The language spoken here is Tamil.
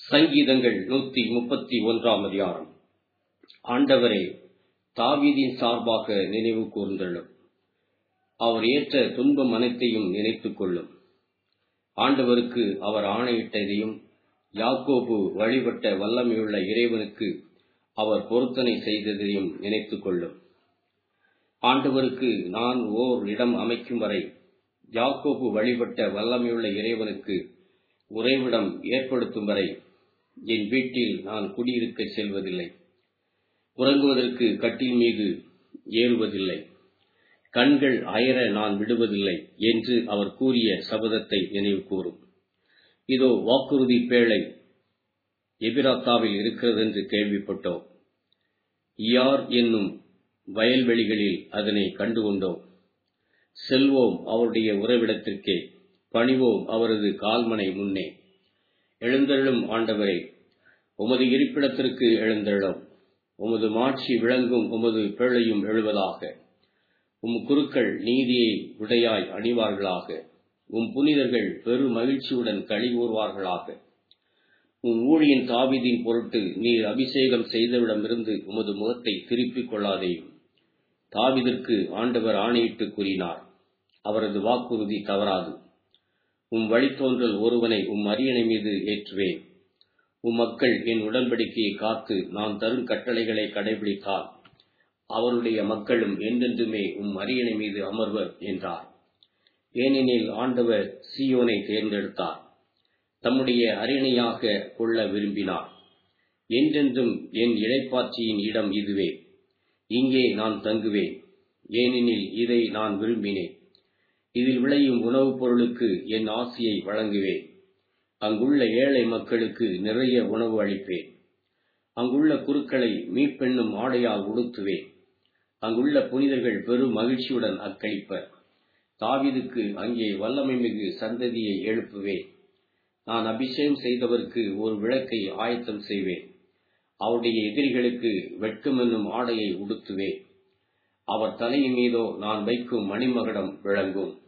சங்கீதங்கள் நூத்தி முப்பத்தி ஒன்றாம் அதிகாரம் ஆண்டவரே தாவீதின் சார்பாக நினைவு கூர்ந்தள்ளும் அவர் ஏற்ற துன்பம் அனைத்தையும் நினைத்துக் கொள்ளும் ஆண்டவருக்கு அவர் ஆணையிட்டதையும் யாக்கோபு வழிபட்ட வல்லமையுள்ள இறைவனுக்கு அவர் பொருத்தனை செய்ததையும் நினைத்துக் கொள்ளும் ஆண்டவருக்கு நான் ஓர் இடம் அமைக்கும் வரை யாக்கோபு வழிபட்ட வல்லமையுள்ள இறைவனுக்கு உறைவிடம் ஏற்படுத்தும் வரை என் வீட்டில் நான் குடியிருக்க செல்வதில்லை உறங்குவதற்கு கட்டில் மீது ஏறுவதில்லை கண்கள் அயர நான் விடுவதில்லை என்று அவர் கூறிய சபதத்தை நினைவு கூறும் இதோ வாக்குறுதி பேழை எபிராத்தாவில் இருக்கிறது என்று கேள்விப்பட்டோம் யார் என்னும் வயல்வெளிகளில் அதனை கண்டுகொண்டோம் செல்வோம் அவருடைய உறவிடத்திற்கே பணிவோம் அவரது கால்மனை முன்னே எழுந்தருளும் ஆண்டவரே உமது இருப்பிடத்திற்கு எழுந்தருளும் உமது மாட்சி விளங்கும் உமது பிழையும் எழுவதாக உம் குருக்கள் நீதியை உடையாய் அணிவார்களாக உம் புனிதர்கள் பெரு மகிழ்ச்சியுடன் களி கூறுவார்களாக உம் ஊழியின் தாவிதின் பொருட்டு நீர் அபிஷேகம் செய்தவிடமிருந்து உமது முகத்தை திருப்பிக் கொள்ளாதேயும் தாவிதற்கு ஆண்டவர் ஆணையிட்டு கூறினார் அவரது வாக்குறுதி தவறாது உம் வழித்தோன்றல் ஒருவனை உம் அரியணை மீது ஏற்றுவேன் உம் மக்கள் என் உடன்படிக்கையை காத்து நான் தரும் கட்டளைகளை கடைபிடித்தால் அவருடைய மக்களும் என்றென்றுமே உம் அரியணை மீது அமர்வர் என்றார் ஏனெனில் ஆண்டவர் சியோனை தேர்ந்தெடுத்தார் தம்முடைய அரியணையாக கொள்ள விரும்பினார் என்றென்றும் என் இடைப்பாட்சியின் இடம் இதுவே இங்கே நான் தங்குவேன் ஏனெனில் இதை நான் விரும்பினேன் இதில் விளையும் உணவுப் பொருளுக்கு என் ஆசையை வழங்குவேன் அங்குள்ள ஏழை மக்களுக்கு நிறைய உணவு அளிப்பேன் அங்குள்ள குருக்களை மீட்பெண்ணும் ஆடையால் உடுத்துவேன் அங்குள்ள புனிதர்கள் பெரும் மகிழ்ச்சியுடன் அக்களிப்பர் தாவிதுக்கு அங்கே வல்லமை மிகு சந்ததியை எழுப்புவேன் நான் அபிஷேகம் செய்தவருக்கு ஒரு விளக்கை ஆயத்தம் செய்வேன் அவருடைய எதிரிகளுக்கு வெட்கம் என்னும் ஆடையை உடுத்துவேன் அவர் தலையின் மீதோ நான் வைக்கும் மணிமகடம் விளங்கும்